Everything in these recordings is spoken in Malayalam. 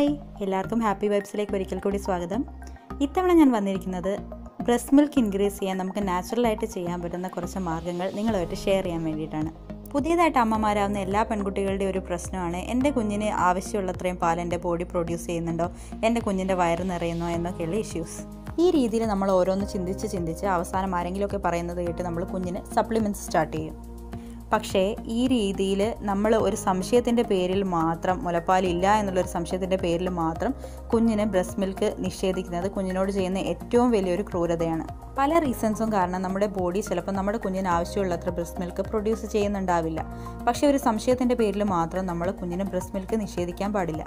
ഹായ് എല്ലാവർക്കും ഹാപ്പി വൈബ്സിലേക്ക് ഒരിക്കൽ കൂടി സ്വാഗതം ഇത്തവണ ഞാൻ വന്നിരിക്കുന്നത് ബ്രസ്റ്റ് മിൽക്ക് ഇൻക്രീസ് ചെയ്യാൻ നമുക്ക് നാച്ചുറലായിട്ട് ചെയ്യാൻ പറ്റുന്ന കുറച്ച് മാർഗ്ഗങ്ങൾ നിങ്ങളുമായിട്ട് ഷെയർ ചെയ്യാൻ വേണ്ടിയിട്ടാണ് പുതിയതായിട്ട് അമ്മമാരാവുന്ന എല്ലാ പെൺകുട്ടികളുടെയും ഒരു പ്രശ്നമാണ് എൻ്റെ കുഞ്ഞിന് ആവശ്യമുള്ളത്രയും പാൽ എൻ്റെ ബോഡി പ്രൊഡ്യൂസ് ചെയ്യുന്നുണ്ടോ എൻ്റെ കുഞ്ഞിൻ്റെ വയറ് നിറയുന്നോ എന്നൊക്കെയുള്ള ഇഷ്യൂസ് ഈ രീതിയിൽ നമ്മൾ ഓരോന്ന് ചിന്തിച്ച് ചിന്തിച്ച് അവസാനം ആരെങ്കിലുമൊക്കെ പറയുന്നത് കേട്ട് നമ്മൾ കുഞ്ഞിന് സപ്ലിമെൻറ്റ്സ് സ്റ്റാർട്ട് ചെയ്യും പക്ഷേ ഈ രീതിയിൽ നമ്മൾ ഒരു സംശയത്തിൻ്റെ പേരിൽ മാത്രം മുലപ്പാലില്ല എന്നുള്ളൊരു സംശയത്തിൻ്റെ പേരിൽ മാത്രം കുഞ്ഞിന് ബ്രസ്റ്റ് മിൽക്ക് നിഷേധിക്കുന്നത് കുഞ്ഞിനോട് ചെയ്യുന്ന ഏറ്റവും വലിയൊരു ക്രൂരതയാണ് പല റീസൺസും കാരണം നമ്മുടെ ബോഡി ചിലപ്പോൾ നമ്മുടെ കുഞ്ഞിന് ആവശ്യമുള്ളത്ര ബ്രസ്റ്റ് മിൽക്ക് പ്രൊഡ്യൂസ് ചെയ്യുന്നുണ്ടാവില്ല പക്ഷേ ഒരു സംശയത്തിൻ്റെ പേരിൽ മാത്രം നമ്മൾ കുഞ്ഞിന് ബ്രസ്റ്റ് മിൽക്ക് നിഷേധിക്കാൻ പാടില്ല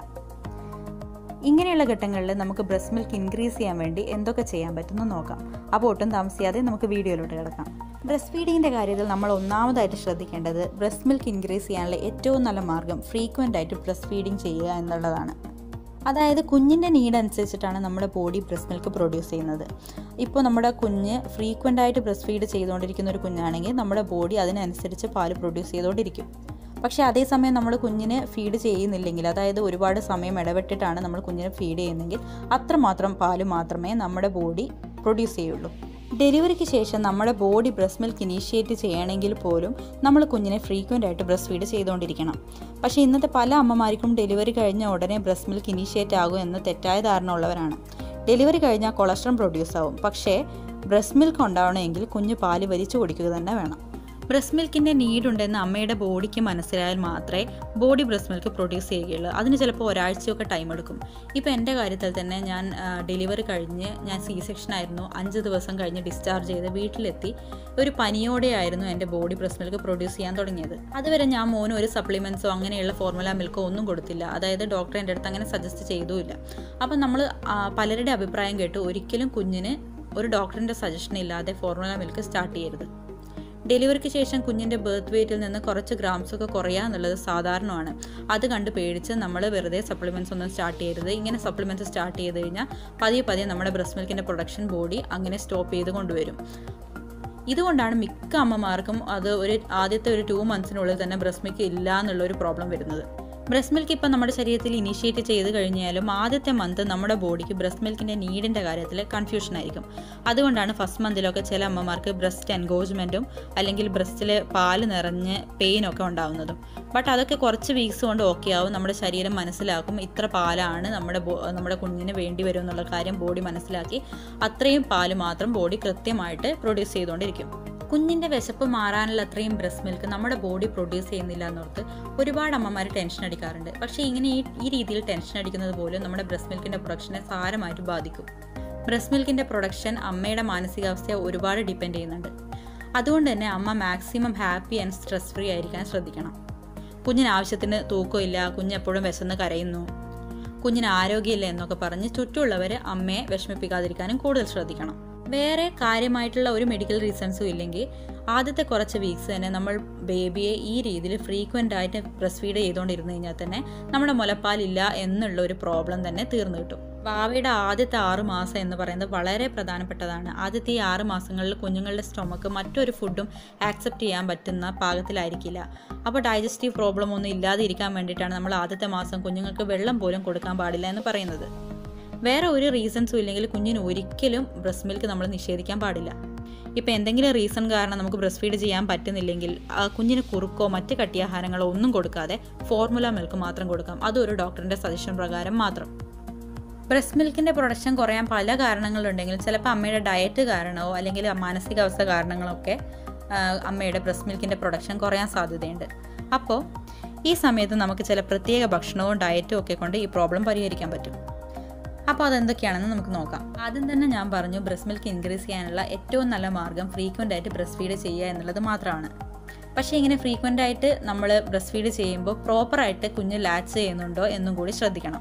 ഇങ്ങനെയുള്ള ഘട്ടങ്ങളിൽ നമുക്ക് ബ്രസ്റ്റ് മിൽക്ക് ഇൻക്രീസ് ചെയ്യാൻ വേണ്ടി എന്തൊക്കെ ചെയ്യാൻ പറ്റുമെന്ന് നോക്കാം അപ്പോൾ ഒട്ടും താമസിയാതെ നമുക്ക് വീഡിയോയിലോട്ട് കിടക്കാം ബ്രസ്റ്റ് ഫീഡിങ്ങിൻ്റെ കാര്യത്തിൽ നമ്മൾ ഒന്നാമതായിട്ട് ശ്രദ്ധിക്കേണ്ടത് ബ്രസ്റ്റ് മിൽക്ക് ഇൻക്രീസ് ചെയ്യാനുള്ള ഏറ്റവും നല്ല മാർഗ്ഗം ഫ്രീക്വൻ്റ് ആയിട്ട് ബ്രസ്റ്റ് ഫീഡിങ് ചെയ്യുക എന്നുള്ളതാണ് അതായത് കുഞ്ഞിൻ്റെ നീഡ് അനുസരിച്ചിട്ടാണ് നമ്മുടെ ബോഡി ബ്രസ്റ്റ് മിൽക്ക് പ്രൊഡ്യൂസ് ചെയ്യുന്നത് ഇപ്പോൾ നമ്മുടെ കുഞ്ഞ് ഫ്രീക്വൻ്റ് ആയിട്ട് ബ്രസ്റ്റ് ഫീഡ് ചെയ്തുകൊണ്ടിരിക്കുന്ന ഒരു കുഞ്ഞാണെങ്കിൽ നമ്മുടെ ബോഡി അതിനനുസരിച്ച് പാല് പ്രൊഡ്യൂസ് ചെയ്തുകൊണ്ടിരിക്കും പക്ഷേ അതേസമയം നമ്മൾ കുഞ്ഞിന് ഫീഡ് ചെയ്യുന്നില്ലെങ്കിൽ അതായത് ഒരുപാട് സമയം ഇടപെട്ടിട്ടാണ് നമ്മൾ കുഞ്ഞിനെ ഫീഡ് ചെയ്യുന്നതെങ്കിൽ അത്രമാത്രം പാല് മാത്രമേ നമ്മുടെ ബോഡി പ്രൊഡ്യൂസ് ചെയ്യുള്ളൂ ഡെലിവറിക്ക് ശേഷം നമ്മുടെ ബോഡി ബ്രസ്റ്റ് മിൽക്ക് ഇനീഷ്യേറ്റ് ചെയ്യണമെങ്കിൽ പോലും നമ്മൾ കുഞ്ഞിനെ ഫ്രീക്വൻ്റ് ആയിട്ട് ബ്രസ്റ്റ് ഫീഡ് ചെയ്തുകൊണ്ടിരിക്കണം പക്ഷേ ഇന്നത്തെ പല അമ്മമാർക്കും ഡെലിവറി കഴിഞ്ഞ ഉടനെ ബ്രസ്റ്റ് മിൽക്ക് ഇനീഷ്യേറ്റ് ആകും എന്ന് തെറ്റായ ധാരണ ഉള്ളവരാണ് ഡെലിവറി കഴിഞ്ഞാൽ കൊളസ്ട്രോൾ പ്രൊഡ്യൂസ് ആവും പക്ഷേ ബ്രസ്റ്റ് മിൽക്ക് ഉണ്ടാവണമെങ്കിൽ കുഞ്ഞ് പാല് വലിച്ചു കുടിക്കുക തന്നെ വേണം ബ്രസ്റ്റ് മിൽക്കിൻ്റെ നീഡ് ഉണ്ടെന്ന് അമ്മയുടെ ബോഡിക്ക് മനസ്സിലായാൽ മാത്രമേ ബോഡി ബ്രസ്റ്റ് മിൽക്ക് പ്രൊഡ്യൂസ് ചെയ്യുകയുള്ളൂ അതിന് ചിലപ്പോൾ ഒരാഴ്ചയൊക്കെ ടൈം എടുക്കും ഇപ്പോൾ എൻ്റെ കാര്യത്തിൽ തന്നെ ഞാൻ ഡെലിവറി കഴിഞ്ഞ് ഞാൻ സി സെക്ഷൻ ആയിരുന്നു അഞ്ച് ദിവസം കഴിഞ്ഞ് ഡിസ്ചാർജ് ചെയ്ത് വീട്ടിലെത്തി ഒരു പനിയോടെയായിരുന്നു എൻ്റെ ബോഡി ബ്രസ്റ്റ് മിൽക്ക് പ്രൊഡ്യൂസ് ചെയ്യാൻ തുടങ്ങിയത് അതുവരെ ഞാൻ മോന് ഒരു സപ്ലിമെൻറ്റ്സോ അങ്ങനെയുള്ള ഫോർമുല മിൽക്കോ ഒന്നും കൊടുത്തില്ല അതായത് ഡോക്ടർ എൻ്റെ അടുത്ത് അങ്ങനെ സജസ്റ്റ് ചെയ്തുമില്ല അപ്പം നമ്മൾ പലരുടെ അഭിപ്രായം കേട്ട് ഒരിക്കലും കുഞ്ഞിന് ഒരു ഡോക്ടറിൻ്റെ സജഷൻ ഇല്ലാതെ ഫോർമുല മിൽക്ക് സ്റ്റാർട്ട് ചെയ്യരുത് ഡെലിവറിക്ക് ശേഷം കുഞ്ഞിൻ്റെ ബർത്ത് വെയ്റ്റിൽ നിന്ന് കുറച്ച് ഗ്രാംസ് ഒക്കെ കുറയുക എന്നുള്ളത് സാധാരണമാണ് അത് കണ്ട് പേടിച്ച് നമ്മൾ വെറുതെ സപ്ലിമെൻറ്റ്സ് ഒന്നും സ്റ്റാർട്ട് ചെയ്യരുത് ഇങ്ങനെ സപ്ലിമെൻറ്റ്സ് സ്റ്റാർട്ട് ചെയ്ത് കഴിഞ്ഞാൽ പതിയെ പതിയെ നമ്മുടെ ബ്രസ്റ്റ് മിൽക്കിൻ്റെ പ്രൊഡക്ഷൻ ബോഡി അങ്ങനെ സ്റ്റോപ്പ് ചെയ്ത് കൊണ്ടുവരും ഇതുകൊണ്ടാണ് മിക്ക അമ്മമാർക്കും അത് ഒരു ആദ്യത്തെ ഒരു ടു മന്ത്സിനുള്ളിൽ തന്നെ ബ്രസ്റ്റ് മിൽക്ക് ഇല്ല എന്നുള്ളൊരു പ്രോബ്ലം വരുന്നത് ബ്രസ്റ്റ് മിൽക്ക് ഇപ്പം നമ്മുടെ ശരീരത്തിൽ ഇനീഷ്യേറ്റ് ചെയ്ത് കഴിഞ്ഞാലും ആദ്യത്തെ മന്ത് നമ്മുടെ ബോഡിക്ക് ബ്രസ്റ്റ് മിൽക്കിൻ്റെ നീഡിൻ്റെ കാര്യത്തിൽ കൺഫ്യൂഷൻ ആയിരിക്കും അതുകൊണ്ടാണ് ഫസ്റ്റ് മന്തിലൊക്കെ ചില അമ്മമാർക്ക് ബ്രസ്റ്റ് എൻഗോജ്മെൻറ്റും അല്ലെങ്കിൽ ബ്രസ്റ്റിൽ പാല് നിറഞ്ഞ് പെയിനൊക്കെ ഉണ്ടാവുന്നതും ബട്ട് അതൊക്കെ കുറച്ച് വീക്സ് കൊണ്ട് ഓക്കെ ആവും നമ്മുടെ ശരീരം മനസ്സിലാക്കും ഇത്ര പാലാണ് നമ്മുടെ നമ്മുടെ കുഞ്ഞിന് വേണ്ടി വരും എന്നുള്ള കാര്യം ബോഡി മനസ്സിലാക്കി അത്രയും പാല് മാത്രം ബോഡി കൃത്യമായിട്ട് പ്രൊഡ്യൂസ് ചെയ്തുകൊണ്ടിരിക്കും കുഞ്ഞിൻ്റെ വിശപ്പ് മാറാനുള്ള അത്രയും ബ്രസ്റ്റ് മിൽക്ക് നമ്മുടെ ബോഡി പ്രൊഡ്യൂസ് ചെയ്യുന്നില്ല എന്നോർത്ത് ഒരുപാട് അമ്മമാർ ടെൻഷൻ അടിക്കാറുണ്ട് പക്ഷേ ഇങ്ങനെ ഈ ഈ രീതിയിൽ ടെൻഷൻ അടിക്കുന്നത് പോലും നമ്മുടെ ബ്രസ്റ്റ് മിൽക്കിൻ്റെ പ്രൊഡക്ഷനെ സാരമായിട്ട് ബാധിക്കും ബ്രസ്റ്റ് മിൽക്കിൻ്റെ പ്രൊഡക്ഷൻ അമ്മയുടെ മാനസികാവസ്ഥയെ ഒരുപാട് ഡിപ്പെൻഡ് ചെയ്യുന്നുണ്ട് അതുകൊണ്ട് തന്നെ അമ്മ maximum happy and stress free ആയിരിക്കാൻ ശ്രദ്ധിക്കണം കുഞ്ഞിന് ആവശ്യത്തിന് തൂക്കമില്ല കുഞ്ഞെപ്പോഴും വിശന്ന് കരയുന്നു കുഞ്ഞിന് ആരോഗ്യമില്ല എന്നൊക്കെ പറഞ്ഞ് ചുറ്റുമുള്ളവർ അമ്മയെ വിഷമിപ്പിക്കാതിരിക്കാനും കൂടുതൽ ശ്രദ്ധിക്കണം വേറെ കാര്യമായിട്ടുള്ള ഒരു മെഡിക്കൽ റീസൺസും ഇല്ലെങ്കിൽ ആദ്യത്തെ കുറച്ച് വീക്സ് തന്നെ നമ്മൾ ബേബിയെ ഈ രീതിയിൽ ഫ്രീക്വൻ്റ് ആയിട്ട് ബ്രസ്റ്റ് ഫീഡ് ചെയ്തുകൊണ്ടിരുന്നു കഴിഞ്ഞാൽ തന്നെ നമ്മുടെ മുലപ്പാലില്ല എന്നുള്ള ഒരു പ്രോബ്ലം തന്നെ തീർന്നു കിട്ടും വാവയുടെ ആദ്യത്തെ ആറ് മാസം എന്ന് പറയുന്നത് വളരെ പ്രധാനപ്പെട്ടതാണ് ആദ്യത്തെ ഈ ആറ് മാസങ്ങളിൽ കുഞ്ഞുങ്ങളുടെ സ്റ്റൊമക്ക് മറ്റൊരു ഫുഡും ആക്സെപ്റ്റ് ചെയ്യാൻ പറ്റുന്ന പാകത്തിലായിരിക്കില്ല അപ്പോൾ ഡൈജസ്റ്റീവ് പ്രോബ്ലം ഒന്നും ഇല്ലാതെ ഇരിക്കാൻ വേണ്ടിയിട്ടാണ് നമ്മൾ ആദ്യത്തെ മാസം കുഞ്ഞുങ്ങൾക്ക് വെള്ളം പോലും കൊടുക്കാൻ പാടില്ല എന്ന് പറയുന്നത് വേറെ ഒരു റീസൺസും ഇല്ലെങ്കിൽ കുഞ്ഞിന് ഒരിക്കലും ബ്രസ്റ്റ് മിൽക്ക് നമ്മൾ നിഷേധിക്കാൻ പാടില്ല ഇപ്പോൾ എന്തെങ്കിലും റീസൺ കാരണം നമുക്ക് ബ്രസ്റ്റ് ഫീഡ് ചെയ്യാൻ പറ്റുന്നില്ലെങ്കിൽ കുഞ്ഞിന് കുറുക്കോ മറ്റ് കട്ടിയാഹാരങ്ങളോ ഒന്നും കൊടുക്കാതെ ഫോർമുല മിൽക്ക് മാത്രം കൊടുക്കാം അതും ഒരു ഡോക്ടറിൻ്റെ സജഷൻ പ്രകാരം മാത്രം ബ്രസ്റ്റ് മിൽക്കിൻ്റെ പ്രൊഡക്ഷൻ കുറയാൻ പല കാരണങ്ങളുണ്ടെങ്കിലും ചിലപ്പോൾ അമ്മയുടെ ഡയറ്റ് കാരണമോ അല്ലെങ്കിൽ മാനസികാവസ്ഥ കാരണങ്ങളൊക്കെ അമ്മയുടെ ബ്രസ്റ്റ് മിൽക്കിൻ്റെ പ്രൊഡക്ഷൻ കുറയാൻ സാധ്യതയുണ്ട് അപ്പോൾ ഈ സമയത്ത് നമുക്ക് ചില പ്രത്യേക ഭക്ഷണവും ഡയറ്റും ഒക്കെ കൊണ്ട് ഈ പ്രോബ്ലം പരിഹരിക്കാൻ പറ്റും അപ്പോൾ അതെന്തൊക്കെയാണെന്ന് നമുക്ക് നോക്കാം ആദ്യം തന്നെ ഞാൻ പറഞ്ഞു ബ്രസ്റ്റ് മിൽക്ക് ഇൻക്രീസ് ചെയ്യാനുള്ള ഏറ്റവും നല്ല മാർഗ്ഗം ഫ്രീക്വൻ്റ് ആയിട്ട് ബ്രസ്റ്റ് ഫീഡ് ചെയ്യുക എന്നുള്ളത് മാത്രമാണ് പക്ഷേ ഇങ്ങനെ ഫ്രീക്വൻ്റ് ആയിട്ട് നമ്മൾ ബ്രസ്റ്റ് ഫീഡ് ചെയ്യുമ്പോൾ പ്രോപ്പറായിട്ട് കുഞ്ഞ് ലാച്ച് ചെയ്യുന്നുണ്ടോ എന്നും കൂടി ശ്രദ്ധിക്കണം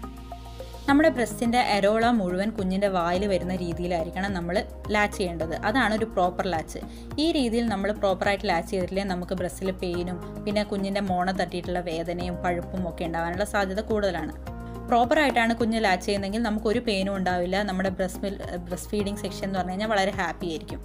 നമ്മുടെ ബ്രസ്റ്റിൻ്റെ എരോള മുഴുവൻ കുഞ്ഞിൻ്റെ വായിൽ വരുന്ന രീതിയിലായിരിക്കണം നമ്മൾ ലാച്ച് ചെയ്യേണ്ടത് അതാണ് ഒരു പ്രോപ്പർ ലാച്ച് ഈ രീതിയിൽ നമ്മൾ പ്രോപ്പറായിട്ട് ലാച്ച് ചെയ്തിട്ടില്ലെങ്കിൽ നമുക്ക് ബ്രസ്റ്റിൽ പെയിനും പിന്നെ കുഞ്ഞിൻ്റെ മോണ തട്ടിയിട്ടുള്ള വേദനയും പഴുപ്പും ഒക്കെ ഉണ്ടാകാനുള്ള സാധ്യത കൂടുതലാണ് പ്രോപ്പറായിട്ടാണ് കുഞ്ഞ് ലാച്ച് ചെയ്യുന്നതെങ്കിൽ നമുക്കൊരു പെയിനും ഉണ്ടാവില്ല നമ്മുടെ ബ്രസ്റ്റ് മിൽ ബ്രസ്റ്റ് ഫീഡിങ് സെക്ഷൻ എന്ന് പറഞ്ഞു കഴിഞ്ഞാൽ വളരെ ഹാപ്പി ആയിരിക്കും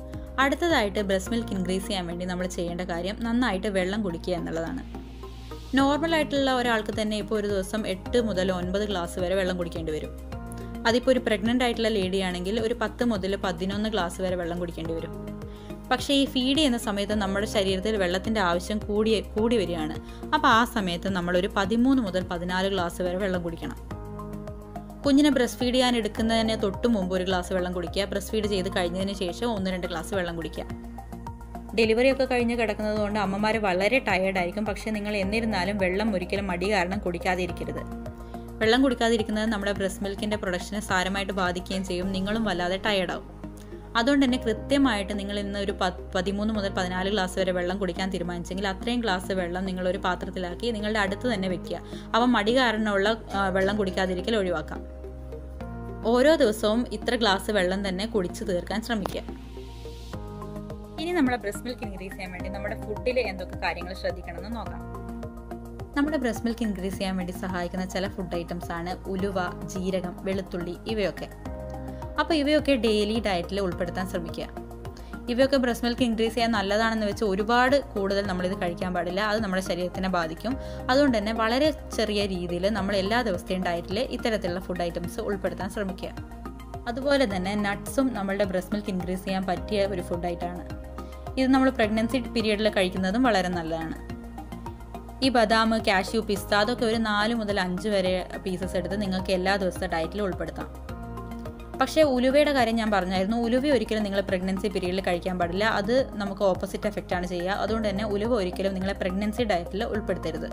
അടുത്തതായിട്ട് ബ്രസ്റ്റ് മിൽക്ക് ഇൻക്രീസ് ചെയ്യാൻ വേണ്ടി നമ്മൾ ചെയ്യേണ്ട കാര്യം നന്നായിട്ട് വെള്ളം കുടിക്കുക എന്നുള്ളതാണ് നോർമൽ ആയിട്ടുള്ള ഒരാൾക്ക് തന്നെ ഇപ്പോൾ ഒരു ദിവസം എട്ട് മുതൽ ഒൻപത് ഗ്ലാസ് വരെ വെള്ളം കുടിക്കേണ്ടി വരും അതിപ്പോൾ ഒരു പ്രഗ്നൻ്റ് ആയിട്ടുള്ള ലേഡി ആണെങ്കിൽ ഒരു പത്ത് മുതൽ പതിനൊന്ന് ഗ്ലാസ് വരെ വെള്ളം കുടിക്കേണ്ടി വരും പക്ഷേ ഈ ഫീഡ് ചെയ്യുന്ന സമയത്ത് നമ്മുടെ ശരീരത്തിൽ വെള്ളത്തിൻ്റെ ആവശ്യം കൂടി കൂടി വരികയാണ് അപ്പോൾ ആ സമയത്ത് നമ്മളൊരു പതിമൂന്ന് മുതൽ പതിനാല് ഗ്ലാസ് വരെ വെള്ളം കുടിക്കണം കുഞ്ഞിനെ ബ്രസ്റ്റ് ഫീഡ് ചെയ്യാൻ എടുക്കുന്നതിന് തൊട്ട് മുമ്പ് ഒരു ഗ്ലാസ് വെള്ളം കുടിക്കുക ബ്രസ്റ്റ് ഫീഡ് ചെയ്ത് കഴിഞ്ഞതിന് ശേഷം ഒന്ന് രണ്ട് ഗ്ലാസ് വെള്ളം കുടിക്കുക ഡെലിവറി ഒക്കെ കഴിഞ്ഞ് കിടക്കുന്നത് കൊണ്ട് അമ്മമാർ വളരെ ടയേർഡായിരിക്കും പക്ഷേ നിങ്ങൾ എന്നിരുന്നാലും വെള്ളം ഒരിക്കലും മടി കാരണം കുടിക്കാതിരിക്കരുത് വെള്ളം കുടിക്കാതിരിക്കുന്നത് നമ്മുടെ ബ്രസ്റ്റ് മിൽക്കിൻ്റെ പ്രൊഡക്ഷനെ സാരമായിട്ട് ബാധിക്കുകയും ചെയ്യും നിങ്ങളും വല്ലാതെ ടയേർഡാവും അതുകൊണ്ട് തന്നെ കൃത്യമായിട്ട് നിങ്ങൾ ഇന്ന് ഒരു പത്ത് പതിമൂന്ന് മുതൽ പതിനാല് ഗ്ലാസ് വരെ വെള്ളം കുടിക്കാൻ തീരുമാനിച്ചെങ്കിൽ അത്രയും ഗ്ലാസ് വെള്ളം നിങ്ങളൊരു പാത്രത്തിലാക്കി നിങ്ങളുടെ അടുത്ത് തന്നെ വെക്കുക അപ്പം മടി കാരണമുള്ള വെള്ളം കുടിക്കാതിരിക്കൽ ഒഴിവാക്കാം ഓരോ ദിവസവും ഇത്ര ഗ്ലാസ് വെള്ളം തന്നെ കുടിച്ചു തീർക്കാൻ ശ്രമിക്കുക ഇനി നമ്മുടെ ബ്രസ്റ്റ് മിൽക്ക് ഇൻക്രീസ് ചെയ്യാൻ വേണ്ടി നമ്മുടെ ഫുഡിൽ എന്തൊക്കെ കാര്യങ്ങൾ ശ്രദ്ധിക്കണമെന്ന് നോക്കാം നമ്മുടെ ബ്രസ്റ്റ് മിൽക്ക് ഇൻക്രീസ് ചെയ്യാൻ വേണ്ടി സഹായിക്കുന്ന ചില ഫുഡ് ഐറ്റംസ് ആണ് ഉലുവ ജീരകം വെളുത്തുള്ളി ഇവയൊക്കെ അപ്പോൾ ഇവയൊക്കെ ഡെയിലി ഡയറ്റിൽ ഉൾപ്പെടുത്താൻ ശ്രമിക്കുക ഇവയൊക്കെ ബ്രസ്റ്റ് മിൽക്ക് ഇൻക്രീസ് ചെയ്യാൻ നല്ലതാണെന്ന് വെച്ച് ഒരുപാട് കൂടുതൽ നമ്മളിത് കഴിക്കാൻ പാടില്ല അത് നമ്മുടെ ശരീരത്തിനെ ബാധിക്കും അതുകൊണ്ട് തന്നെ വളരെ ചെറിയ രീതിയിൽ നമ്മൾ എല്ലാ ദിവസത്തെയും ഡയറ്റിൽ ഇത്തരത്തിലുള്ള ഫുഡ് ഐറ്റംസ് ഉൾപ്പെടുത്താൻ ശ്രമിക്കുക അതുപോലെ തന്നെ നട്ട്സും നമ്മളുടെ ബ്രസ്റ്റ് മിൽക്ക് ഇൻക്രീസ് ചെയ്യാൻ പറ്റിയ ഒരു ഫുഡ് ആയിട്ടാണ് ഇത് നമ്മൾ പ്രഗ്നൻസി പീരീഡിൽ കഴിക്കുന്നതും വളരെ നല്ലതാണ് ഈ ബദാം കാഷ്യൂ പിസ്ത അതൊക്കെ ഒരു നാല് മുതൽ അഞ്ച് വരെ പീസസ് എടുത്ത് നിങ്ങൾക്ക് എല്ലാ ദിവസത്തെ ഡയറ്റിൽ ഉൾപ്പെടുത്താം പക്ഷേ ഉലുവയുടെ കാര്യം ഞാൻ പറഞ്ഞായിരുന്നു ഉലുവ ഒരിക്കലും നിങ്ങൾ പ്രഗ്നൻസി പീരീഡിൽ കഴിക്കാൻ പാടില്ല അത് നമുക്ക് ഓപ്പോസിറ്റ് എഫക്റ്റ് ആണ് ചെയ്യുക അതുകൊണ്ട് തന്നെ ഉലുവ ഒരിക്കലും നിങ്ങളെ പ്രഗ്നൻസി ഡയറ്റിൽ ഉൾപ്പെടുത്തരുത്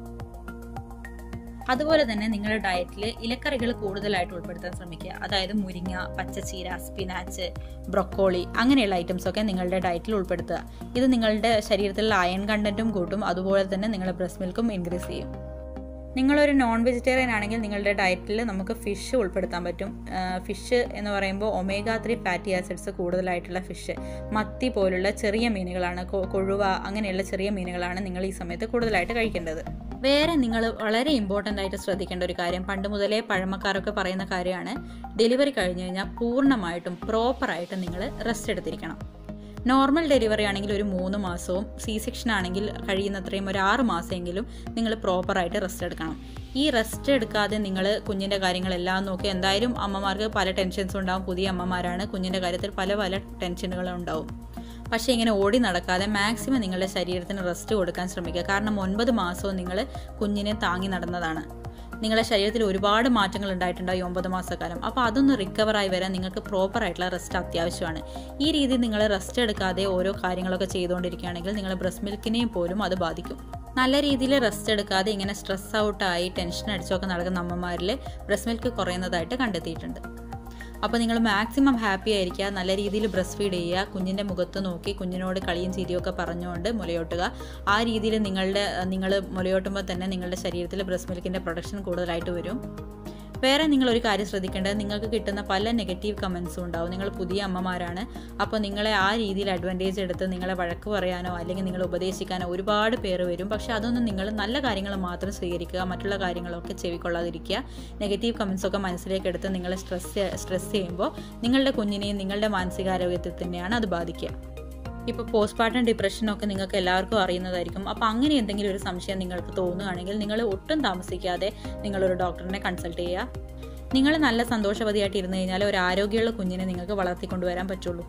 അതുപോലെ തന്നെ നിങ്ങളുടെ ഡയറ്റിൽ ഇലക്കറികൾ കൂടുതലായിട്ട് ഉൾപ്പെടുത്താൻ ശ്രമിക്കുക അതായത് മുരിങ്ങ പച്ചച്ചീര സ്പിനാച്ച് ബ്രൊക്കോളി അങ്ങനെയുള്ള ഐറ്റംസ് ഒക്കെ നിങ്ങളുടെ ഡയറ്റിൽ ഉൾപ്പെടുത്തുക ഇത് നിങ്ങളുടെ ശരീരത്തിലുള്ള അയൺ കണ്ടന്റും കൂട്ടും അതുപോലെ തന്നെ നിങ്ങളുടെ ബ്രസ്റ്റ് മിൽക്കും ഇൻക്രീസ് ചെയ്യും നിങ്ങളൊരു നോൺ വെജിറ്റേറിയൻ ആണെങ്കിൽ നിങ്ങളുടെ ഡയറ്റിൽ നമുക്ക് ഫിഷ് ഉൾപ്പെടുത്താൻ പറ്റും ഫിഷ് എന്ന് പറയുമ്പോൾ ഒമേഗ ത്രീ ഫാറ്റി ആസിഡ്സ് കൂടുതലായിട്ടുള്ള ഫിഷ് മത്തി പോലുള്ള ചെറിയ മീനുകളാണ് കൊഴുവ അങ്ങനെയുള്ള ചെറിയ മീനുകളാണ് നിങ്ങൾ ഈ സമയത്ത് കൂടുതലായിട്ട് കഴിക്കേണ്ടത് വേറെ നിങ്ങൾ വളരെ ഇമ്പോർട്ടൻ്റ് ആയിട്ട് ശ്രദ്ധിക്കേണ്ട ഒരു കാര്യം പണ്ട് മുതലേ പഴമക്കാരൊക്കെ പറയുന്ന കാര്യമാണ് ഡെലിവറി കഴിഞ്ഞ് കഴിഞ്ഞാൽ പൂർണ്ണമായിട്ടും പ്രോപ്പറായിട്ട് നിങ്ങൾ റെസ്റ്റ് എടുത്തിരിക്കണം നോർമൽ ഡെലിവറി ആണെങ്കിൽ ഒരു മൂന്ന് മാസവും സി സെക്ഷൻ ആണെങ്കിൽ കഴിയുന്നത്രയും ഒരു ആറ് മാസമെങ്കിലും നിങ്ങൾ പ്രോപ്പറായിട്ട് റെസ്റ്റ് എടുക്കണം ഈ റെസ്റ്റ് എടുക്കാതെ നിങ്ങൾ കുഞ്ഞിൻ്റെ കാര്യങ്ങളെല്ലാം നോക്കി എന്തായാലും അമ്മമാർക്ക് പല ടെൻഷൻസും ഉണ്ടാവും പുതിയ അമ്മമാരാണ് കുഞ്ഞിൻ്റെ കാര്യത്തിൽ പല പല ടെൻഷനുകളും ഉണ്ടാവും പക്ഷേ ഇങ്ങനെ ഓടി നടക്കാതെ മാക്സിമം നിങ്ങളുടെ ശരീരത്തിന് റെസ്റ്റ് കൊടുക്കാൻ ശ്രമിക്കുക കാരണം ഒൻപത് മാസവും നിങ്ങൾ കുഞ്ഞിനെ താങ്ങി നടന്നതാണ് നിങ്ങളുടെ ശരീരത്തിൽ ഒരുപാട് മാറ്റങ്ങൾ ഉണ്ടായിട്ടുണ്ടായി ഒമ്പത് മാസക്കാലം അപ്പോൾ അതൊന്ന് റിക്കവറായി വരാൻ നിങ്ങൾക്ക് പ്രോപ്പർ ആയിട്ടുള്ള റെസ്റ്റ് അത്യാവശ്യമാണ് ഈ രീതിയിൽ നിങ്ങൾ റെസ്റ്റ് എടുക്കാതെ ഓരോ കാര്യങ്ങളൊക്കെ ചെയ്തുകൊണ്ടിരിക്കുകയാണെങ്കിൽ നിങ്ങളുടെ ബ്രസ്റ്റ് മിൽക്കിനെയും പോലും അത് ബാധിക്കും നല്ല രീതിയിൽ റെസ്റ്റ് എടുക്കാതെ ഇങ്ങനെ സ്ട്രെസ് ഔട്ടായി ടെൻഷൻ അടിച്ചൊക്കെ നടക്കുന്ന അമ്മമാരിൽ ബ്രസ്റ്റ് മിൽക്ക് കുറയുന്നതായിട്ട് കണ്ടെത്തിയിട്ടുണ്ട് അപ്പോൾ നിങ്ങൾ മാക്സിമം ഹാപ്പി ആയിരിക്കുക നല്ല രീതിയിൽ ബ്രസ്റ്റ് ഫീഡ് ചെയ്യുക കുഞ്ഞിൻ്റെ മുഖത്ത് നോക്കി കുഞ്ഞിനോട് കളിയും ചിരിയൊക്കെ പറഞ്ഞുകൊണ്ട് മുലയോട്ടുക ആ രീതിയിൽ നിങ്ങളുടെ നിങ്ങൾ മുലയോട്ടുമ്പോൾ തന്നെ നിങ്ങളുടെ ശരീരത്തിൽ ബ്രസ്റ്റ് മിൽക്കിൻ്റെ പ്രൊഡക്ഷൻ കൂടുതലായിട്ട് വരും വേറെ നിങ്ങൾ ഒരു കാര്യം ശ്രദ്ധിക്കേണ്ടത് നിങ്ങൾക്ക് കിട്ടുന്ന പല നെഗറ്റീവ് കമൻസും ഉണ്ടാവും നിങ്ങൾ പുതിയ അമ്മമാരാണ് അപ്പോൾ നിങ്ങളെ ആ രീതിയിൽ അഡ്വാൻറ്റേജ് എടുത്ത് നിങ്ങളെ വഴക്ക് പറയാനോ അല്ലെങ്കിൽ നിങ്ങളെ ഉപദേശിക്കാനോ ഒരുപാട് പേര് വരും പക്ഷേ അതൊന്നും നിങ്ങൾ നല്ല കാര്യങ്ങൾ മാത്രം സ്വീകരിക്കുക മറ്റുള്ള കാര്യങ്ങളൊക്കെ ചെവിക്കൊള്ളാതിരിക്കുക നെഗറ്റീവ് കമൻസൊക്കെ മനസ്സിലേക്ക് എടുത്ത് നിങ്ങൾ സ്ട്രെസ് സ്ട്രെസ് ചെയ്യുമ്പോൾ നിങ്ങളുടെ കുഞ്ഞിനെയും നിങ്ങളുടെ മാനസികാരോഗ്യത്തെ തന്നെയാണ് അത് ബാധിക്കുക ഇപ്പോൾ പോസ്റ്റ്മോർട്ടം ഡിപ്രഷനൊക്കെ നിങ്ങൾക്ക് എല്ലാവർക്കും അറിയുന്നതായിരിക്കും അപ്പോൾ അങ്ങനെ എന്തെങ്കിലും ഒരു സംശയം നിങ്ങൾക്ക് തോന്നുകയാണെങ്കിൽ നിങ്ങൾ ഒട്ടും താമസിക്കാതെ നിങ്ങളൊരു ഡോക്ടറിനെ കൺസൾട്ട് ചെയ്യുക നിങ്ങൾ നല്ല സന്തോഷവതിയായിട്ട് ഇരുന്ന് കഴിഞ്ഞാൽ ഒരു ആരോഗ്യമുള്ള കുഞ്ഞിനെ നിങ്ങൾക്ക് വളർത്തിക്കൊണ്ടുവരാൻ പറ്റുള്ളൂ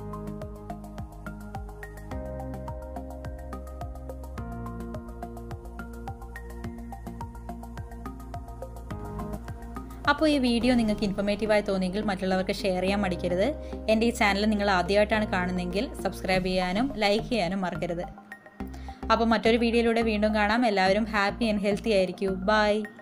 അപ്പോൾ ഈ വീഡിയോ നിങ്ങൾക്ക് ഇൻഫർമേറ്റീവായി തോന്നിയെങ്കിൽ മറ്റുള്ളവർക്ക് ഷെയർ ചെയ്യാൻ മടിക്കരുത് എൻ്റെ ഈ ചാനൽ നിങ്ങൾ ആദ്യമായിട്ടാണ് കാണുന്നതെങ്കിൽ സബ്സ്ക്രൈബ് ചെയ്യാനും ലൈക്ക് ചെയ്യാനും മറക്കരുത് അപ്പോൾ മറ്റൊരു വീഡിയോയിലൂടെ വീണ്ടും കാണാം എല്ലാവരും ഹാപ്പി ആൻഡ് ഹെൽത്തി ആയിരിക്കൂ ബൈ